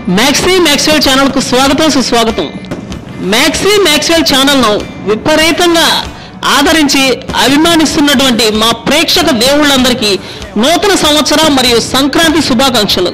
maxi Maxwell ఛానల్కు స్వాగతం సుస్వాగతం మ్యాక్సీ మ్యాక్స్వెల్ ఛానల్ను విపరీతంగా ఆదరించి అభిమానిస్తున్నటువంటి మా ప్రేక్షక దేవుళ్ళందరికీ నూతన సంవత్సర మరియు సంక్రాంతి శుభాకాంక్షలు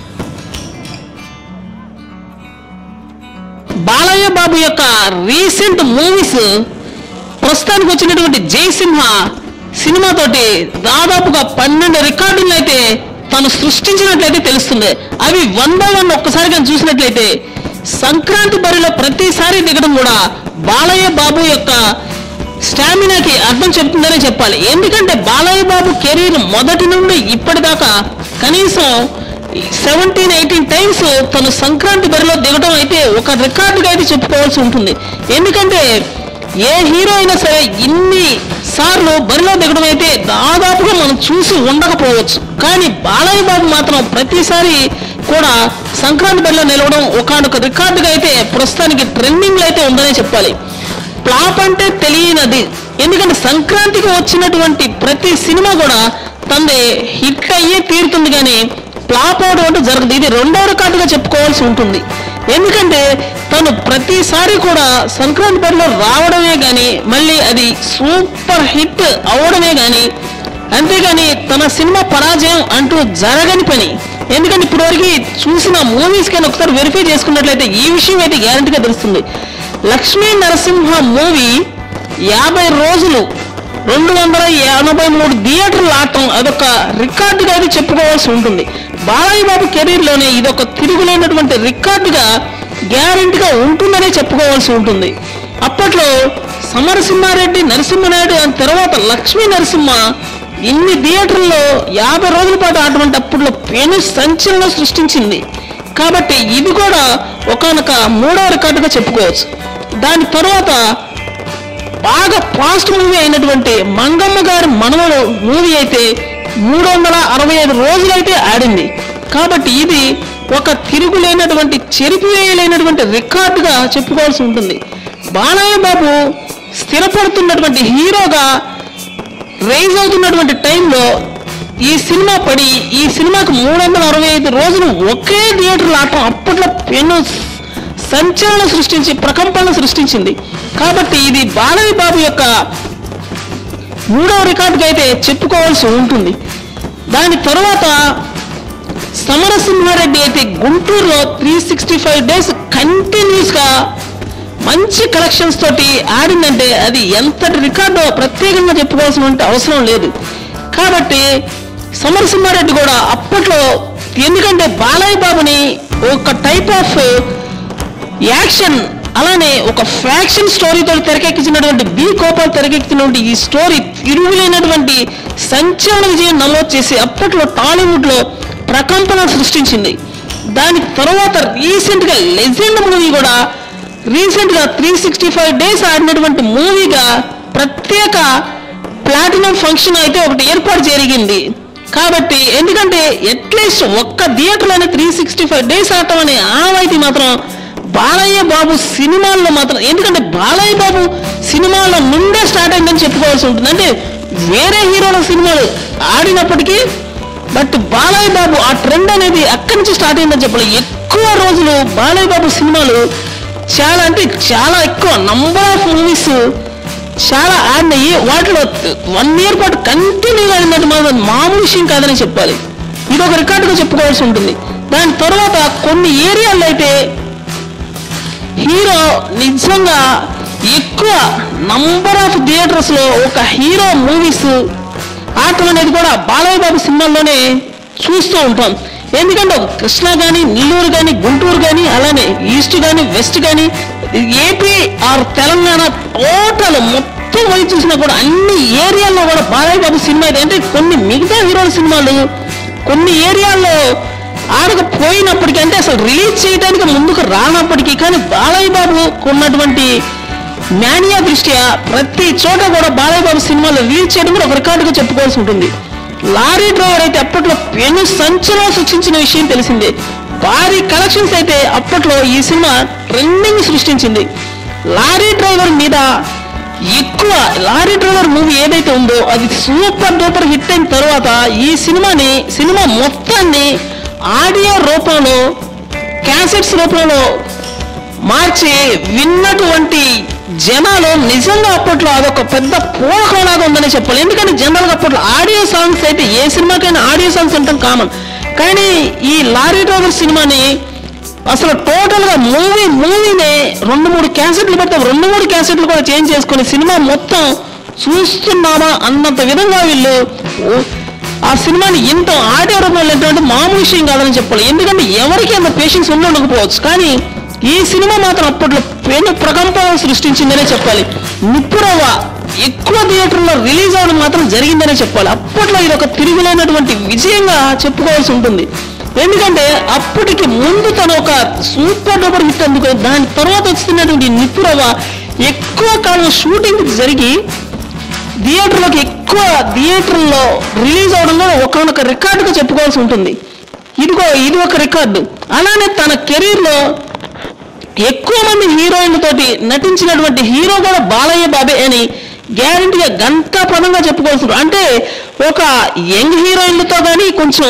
బాలయ్య బాబు యొక్క రీసెంట్ మూవీస్ ప్రస్తుతానికి వచ్చినటువంటి జయసింహ సినిమాతోటి దాదాపుగా పన్నెండు రికార్డులను అయితే తను సృష్టించినట్లయితే తెలుస్తుంది అవి వన్ బై వన్ ఒక్కసారి కానీ చూసినట్లయితే సంక్రాంతి బరిలో ప్రతిసారి దిగడం కూడా బాలయ్య బాబు యొక్క స్టామినాకి అర్థం చెప్తుందనే చెప్పాలి ఎందుకంటే బాలయ్య బాబు కెరీర్ మొదటి నుండి ఇప్పటిదాకా కనీసం సెవెంటీన్ ఎయిటీన్ టైమ్స్ తను సంక్రాంతి బరిలో దిగడం అయితే ఒక రికార్డుగా అయితే చెప్పుకోవాల్సి ఉంటుంది ఎందుకంటే ఏ హీరో అయినా సరే ఇన్ని సార్లు బరిలో దిగడం అయితే దాదాపుగా మనం చూసి ఉండకపోవచ్చు కానీ బాలయ్య బాబు మాత్రం ప్రతిసారి కూడా సంక్రాంతి బరిలో నిలవడం ఒకనొక రికార్డుగా అయితే ప్రస్తుతానికి ట్రెండింగ్లో అయితే ఉందనే చెప్పాలి ఫ్లాప్ అంటే తెలియనది ఎందుకంటే సంక్రాంతికి వచ్చినటువంటి ప్రతి సినిమా కూడా తనది హిట్ అయ్యే తీరుతుంది కానీ ఫ్లాప్ అవడం అంటూ జరగదు ఇది రెండో రికార్డుగా చెప్పుకోవాల్సి ఉంటుంది ఎందుకంటే తను ప్రతిసారి కూడా సంక్రాంతి బరిలో రావడమే కానీ మళ్ళీ అది సూపర్ హిట్ అవడమే కానీ అంతేగాని తన సినిమా పరాజయం అంటూ జరగని పని ఎందుకంటే ఇప్పటివరకు చూసిన మూవీస్ కానీ ఒకసారి వెరిఫై చేసుకున్నట్లయితే ఈ విషయం అయితే గ్యారంటీగా తెలుస్తుంది లక్ష్మీ నరసింహ మూవీ యాభై రోజులు రెండు వందల ఎనభై మూడు థియేటర్లు ఆడటం అదొక రికార్డుగా అయితే చెప్పుకోవాల్సి ఉంటుంది బాలయ్య బాబు కెరీర్లోనే ఇదొక తిరుగులేనటువంటి రికార్డుగా గ్యారంటీగా ఉంటుందనే చెప్పుకోవాల్సి ఉంటుంది అప్పట్లో సమరసింహారెడ్డి నరసింహనాయుడు అని తర్వాత లక్ష్మీ నరసింహ ఇన్ని థియేటర్లో యాభై రోజుల పాటు ఆడటం అప్పట్లో పెను సంచలనం సృష్టించింది కాబట్టి ఇది కూడా ఒకనొక మూడవ రికార్డుగా చెప్పుకోవచ్చు దాని తర్వాత బాగా ఫాస్ట్ మూవీ అయినటువంటి మంగమ్మ గారి మనవడు మూవీ అయితే మూడు వందల అరవై ఐదు రోజులైతే ఆడింది కాబట్టి ఇది ఒక తిరుగులేనటువంటి చెరిపివేయలేనటువంటి రికార్డుగా చెప్పుకోవాల్సి ఉంటుంది బాలయ్య బాబు స్థిరపడుతున్నటువంటి హీరోగా రైజ్ అవుతున్నటువంటి టైంలో ఈ సినిమా పడి ఈ సినిమాకు మూడు వందల అరవై ఐదు రోజులు ఒకే థియేటర్లో ఆడటం అప్పట్లో పెను సంచలనం సృష్టించి ప్రకంపనలు సృష్టించింది కాబట్టి ఇది బాలయ్య బాబు యొక్క మూడవ రికార్డుగా అయితే చెప్పుకోవాల్సి ఉంటుంది దాని తర్వాత సమరసింహారెడ్డి అయితే గుంటూరులో త్రీ సిక్స్టీ ఫైవ్ డేస్ కంటిన్యూస్గా మంచి కలెక్షన్స్ తోటి ఆడిందంటే అది ఎంతటి రికార్డో ప్రత్యేకంగా చెప్పుకోవాల్సిన అవసరం లేదు కాబట్టి సమరసింహారెడ్డి కూడా అప్పట్లో ఎందుకంటే బాలయ్య బాబుని ఒక టైప్ ఆఫ్ యాక్షన్ అలానే ఒక ఫ్యాక్షన్ స్టోరీతో తెరకెక్కించినటువంటి బి కోపాల్ తెరకెక్కించినటువంటి ఈ స్టోరీ తిరుగులేనటువంటి సంచలన విజయం నమోదు చేసి అప్పట్లో టాలీవుడ్ లో ప్రకంపన సృష్టించింది దాని తర్వాత రీసెంట్ గా లెజెండ్ మూవీ కూడా రీసెంట్ గా త్రీ సిక్స్టీ ఫైవ్ డేస్ ఆడినటువంటి మూవీగా ప్రత్యేక ప్లాటినం ఫంక్షన్ అయితే ఒకటి ఏర్పాటు జరిగింది కాబట్టి ఎందుకంటే అట్లీస్ట్ ఒక్క థియేటర్లోనే త్రీ సిక్స్టీ ఫైవ్ డేస్ ఆడటం అనే ఆనవాయితీ మాత్రం బాలయ్య బాబు సినిమాల్లో మాత్రం ఎందుకంటే బాలయ్య బాబు సినిమాల నుండే స్టార్ట్ అయిందని చెప్పుకోవాల్సి ఉంటుంది అంటే వేరే హీరోల సినిమాలు ఆడినప్పటికీ బట్ బాలయ్య బాబు ఆ ట్రెండ్ అనేది అక్కడి నుంచి స్టార్ట్ అయిందని చెప్పాలి ఎక్కువ రోజులు బాలయ్య బాబు సినిమాలు చాలా అంటే చాలా ఎక్కువ నంబర్ ఆఫ్ మూవీస్ చాలా ఆడినాయి వాటిలో వన్ ఇయర్ పాటు కంటిన్యూగా ఆడినట్టు మాత్రం మామూలు విషయం కాదని చెప్పాలి ఇది ఒక రికార్డుగా చెప్పుకోవాల్సి ఉంటుంది దాని తర్వాత కొన్ని ఏరియాల్లో అయితే హీరో నిజంగా ఎక్కువ నంబర్ ఆఫ్ థియేటర్స్ లో ఒక హీరో మూవీస్ ఆడటం అనేది కూడా బాలయ్య బాబు సినిమాల్లోనే చూస్తూ ఉంటాం ఎందుకంటే ఒక కృష్ణా కానీ నెల్లూరు కానీ గుంటూరు కానీ అలానే ఈస్ట్ కానీ వెస్ట్ కానీ ఏపీ ఆర్ తెలంగాణ టోటల్ మొత్తం పోయి చూసినా కూడా అన్ని ఏరియాల్లో కూడా బాలయ్య బాబు సినిమా అయితే అంటే కొన్ని మిగతా హీరోల సినిమాలు కొన్ని ఏరియాల్లో ఆడకపోయినప్పటికీ అంటే అసలు రిలీజ్ చేయడానికి ముందుకు రానప్పటికీ కానీ బాలయ్య బాబు ఉన్నటువంటి మ్యానియా దృష్ట్యా ప్రతి చోట కూడా బాలయ్య బాబు సినిమాలు రిలీజ్ చేయడం కూడా ఒక రికార్డుగా చెప్పుకోవాల్సి ఉంటుంది లారీ డ్రైవర్ అయితే అప్పట్లో పెను సంచలనం సృష్టించిన విషయం తెలిసిందే భారీ కలెక్షన్స్ అయితే అప్పట్లో ఈ సినిమా ట్రెండింగ్ సృష్టించింది లారీ డ్రైవర్ మీద ఎక్కువ లారీ డ్రైవర్ మూవీ ఏదైతే ఉందో అది సూపర్ డూపర్ హిట్ అయిన తర్వాత ఈ సినిమాని సినిమా మొత్తాన్ని ఆడియో రూపంలో క్యాసెట్స్ రూపంలో మార్చి విన్నటువంటి జనాలు నిజంగా అప్పట్లో అదొక పెద్ద పోహలాగా ఉందని చెప్పాలి ఎందుకంటే జనరల్గా అప్పట్లో ఆడియో సాంగ్స్ అయితే ఏ సినిమాకైనా ఆడియో సాంగ్స్ ఉండటం కామన్ కానీ ఈ లారీ డ్రైవర్ సినిమాని అసలు టోటల్ గా మూవీ మూవీనే రెండు మూడు క్యాసెట్లు పెడితే రెండు మూడు క్యాసెట్లు కూడా చేంజ్ చేసుకుని సినిమా మొత్తం చూస్తున్నామా అన్నంత విధంగా వీళ్ళు ఓ- ఆ సినిమాని ఇంత ఆడియో రూపంలో వెళ్ళినటువంటి మామూలు విషయం కాదని చెప్పాలి ఎందుకంటే ఎవరికి అంత పేషెన్స్ ఉండి ఉండకపోవచ్చు కానీ ఈ సినిమా మాత్రం అప్పట్లో పెను ప్రకంపనలు సృష్టించిందనే చెప్పాలి నిప్పురవ్వ ఎక్కువ థియేటర్లో రిలీజ్ అవ్వడం మాత్రం జరిగిందనే చెప్పాలి అప్పట్లో ఇది ఒక తిరుగులేనటువంటి విజయంగా చెప్పుకోవాల్సి ఉంటుంది ఎందుకంటే అప్పటికి ముందు తను ఒక సూపర్ డూపర్ హిట్ అందుకు దాని తర్వాత వస్తున్నటువంటి నిప్పురవ్వ ఎక్కువ కాలం షూటింగ్ జరిగి థియేటర్లోకి ఎక్కువ థియేటర్లో రిలీజ్ అవడంలో ఒకనొక రికార్డుగా చెప్పుకోవాల్సి ఉంటుంది ఇదిగో ఇది ఒక రికార్డు అలానే తన కెరీర్లో ఎక్కువ మంది హీరోయిన్లతోటి నటించినటువంటి హీరో కూడా బాలయ్య బాబే అని గ్యారంటీగా గంటా పదంగా చెప్పుకోవాల్సి ఉంటుంది అంటే ఒక యంగ్ హీరోయిన్లతో కానీ కొంచెం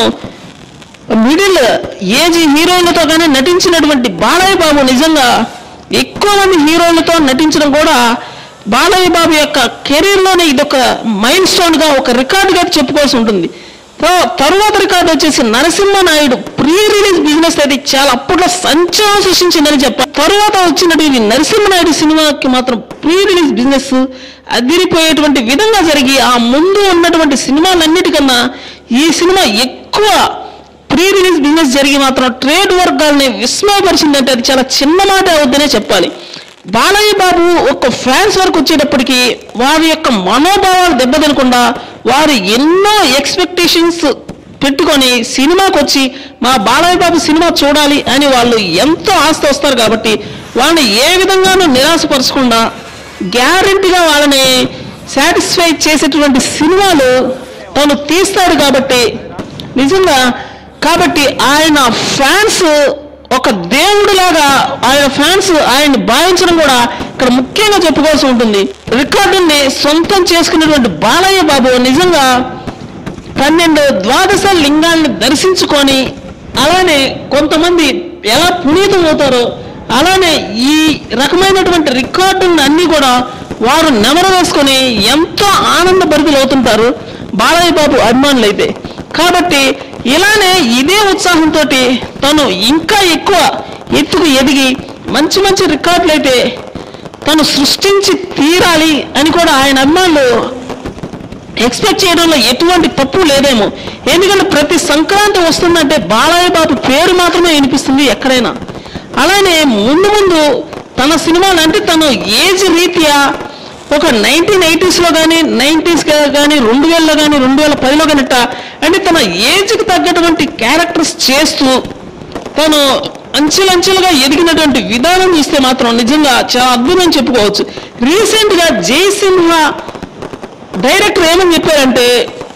మిడిల్ ఏజ్ హీరోయిన్లతో కానీ నటించినటువంటి బాలయ్య బాబు నిజంగా ఎక్కువ మంది హీరోయిన్లతో నటించడం కూడా బాలయ్య బాబు యొక్క కెరీర్లోనే ఇదొక మైల్ స్టోన్గా ఒక రికార్డుగా చెప్పుకోవాల్సి ఉంటుంది తో- తరువాత రికార్డు వచ్చేసి Narasimha Naidu pre release business అయితే చాలా అప్పట్లో సంచలనం సృష్టించిందని చెప్పాలి తరువాత వచ్చినటువంటి నరసింహ నాయుడు సినిమాకి మాత్రం ప్రీ రిలీజ్ బిజినెస్ అదిరిపోయేటువంటి విధంగా జరిగి ఆ ముందు ఉన్నటువంటి సినిమాలన్నిటికన్నా ఈ సినిమా ఎక్కువ ప్రీ రిలీజ్ బిజినెస్ జరిగి మాత్రం ట్రేడ్ వర్గాల్ని విస్మయపరిచిందంటే అది చాలా చిన్న మాట అవుద్దనే చెప్పాలి బాలయ్య బాబు ఒక ఫ్యాన్స్ వరకు వచ్చేటప్పటికి వారి యొక్క మనోభావాలు దెబ్బతినకుండా వారు ఎన్నో ఎక్స్పెక్టేషన్స్ పెట్టుకొని సినిమాకి వచ్చి మా బాలయ్య బాబు సినిమా చూడాలి అని వాళ్ళు ఎంతో ఆస్తి వస్తారు కాబట్టి వాళ్ళని ఏ విధంగానూ నిరాశపరచకుండా గ్యారంటీగా వాళ్ళని సాటిస్ఫై చేసేటువంటి సినిమాలు తను తీస్తాడు కాబట్టి నిజంగా కాబట్టి ఆయన ఫ్యాన్స్ ఒక దేవుడిలాగా ఆయన ఫ్యాన్స్ ఆయన్ని భావించడం కూడా ఇక్కడ ముఖ్యంగా చెప్పుకోవాల్సి ఉంటుంది రికార్డుని సొంతం చేసుకున్నటువంటి బాలయ్య బాబు నిజంగా పన్నెండు ద్వాదశ లింగాల్ని దర్శించుకొని అలానే కొంతమంది ఎలా పునీతం అవుతారో అలానే ఈ రకమైనటువంటి రికార్డులను అన్ని కూడా వారు నెమరు వేసుకొని ఎంతో ఆనందభరితులు అవుతుంటారు బాలయ్య బాబు అభిమానులు అయితే కాబట్టి ఇలానే ఇదే ఉత్సాహంతో తను ఇంకా ఎక్కువ ఎత్తుకు ఎదిగి మంచి మంచి రికార్డులు అయితే తను సృష్టించి తీరాలి అని కూడా ఆయన అభిమానులు ఎక్స్పెక్ట్ చేయడంలో ఎటువంటి తప్పు లేదేమో ఎందుకంటే ప్రతి సంక్రాంతి వస్తుందంటే బాలయ్య బాబు పేరు మాత్రమే వినిపిస్తుంది ఎక్కడైనా అలానే ముందు ముందు తన సినిమాలు అంటే తను ఏజ్ రీత్యా ఒక నైన్టీన్ ఎయిటీస్లో కానీ నైంటీస్ కానీ రెండు వేలలో కానీ రెండు వేల పదిలో కానీ ఇట్టా అంటే తన ఏజ్కి తగ్గటువంటి క్యారెక్టర్స్ చేస్తూ తను అంచెలంచెలుగా ఎదిగినటువంటి విధానం చూస్తే మాత్రం నిజంగా చాలా అద్భుతం చెప్పుకోవచ్చు రీసెంట్గా జయసింహ డైరెక్టర్ ఏమని చెప్పారంటే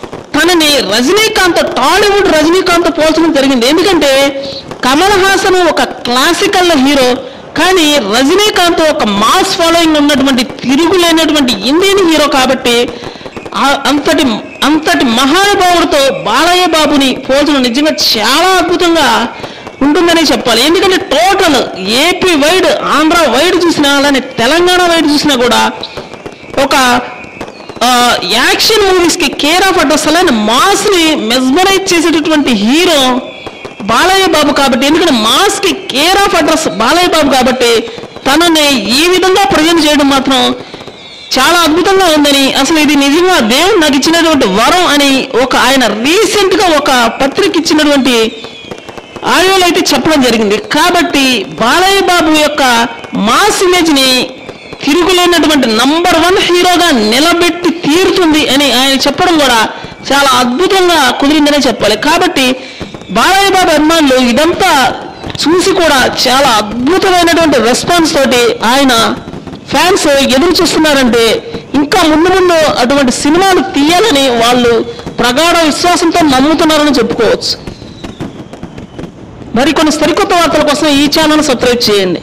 తనని రజనీకాంత్ టాలీవుడ్ రజనీకాంత్ పోల్చడం జరిగింది ఎందుకంటే కమల్ హాసన్ ఒక క్లాసికల్ హీరో కానీ రజనీకాంత్ ఒక మాస్ ఫాలోయింగ్ ఉన్నటువంటి తిరుగులేనటువంటి ఇండియన్ హీరో కాబట్టి ఆ- అంతటి అంతటి మహానుభావుడితో బాలయ్య బాబుని పోల్చడం నిజంగా చాలా అద్భుతంగా ఉంటుందనే చెప్పాలి ఎందుకంటే total AP wide Andhra wide చూసినా అలానే తెలంగాణ వైడ్ చూసినా కూడా ఒక ఆ, యాక్షన్ మూవీస్ కి కేర్ ఆఫ్ అడ్రస్ అలానే మాస్ ని మెస్మరైజ్ చేసేటటువంటి హీరో బాలయ్య బాబు కాబట్టి ఎందుకంటే మాస్ కి care of address Balayya Babu కాబట్టి తనని ఈ విధంగా ప్రజెంట్ చేయడం మాత్రం చాలా అద్భుతంగా ఉందని అసలు ఇది నిజంగా దేవుడు నాకు ఇచ్చినటువంటి వరం అని ఒక ఆయన రీసెంట్ గా ఒక పత్రిక ఇచ్చినటువంటి ఆడియోలో అయితే చెప్పడం జరిగింది కాబట్టి బాలయ్య బాబు యొక్క మాస్ ఇమేజ్ ని తిరుగులేనటువంటి నంబర్ వన్ హీరోగా నిలబెట్టి తీరుతుంది అని ఆయన చెప్పడం కూడా చాలా అద్భుతంగా కుదిరిందనే చెప్పాలి కాబట్టి బాలయ్య బాబు అభిమానులు ఇదంతా చూసి కూడా చాలా అద్భుతమైనటువంటి రెస్పాన్స్ తోటి ఆయన ఫ్యాన్స్ ఎదురు చూస్తున్నారంటే ఇంకా ముందు ముందు అటువంటి సినిమాలు తీయాలని వాళ్ళు ప్రగాఢ విశ్వాసంతో నమ్ముతున్నారని చెప్పుకోవచ్చు మరికొన్ని సరికొత్త వార్తల కోసం ఈ ఛానల్ సబ్స్క్రైబ్ చేయండి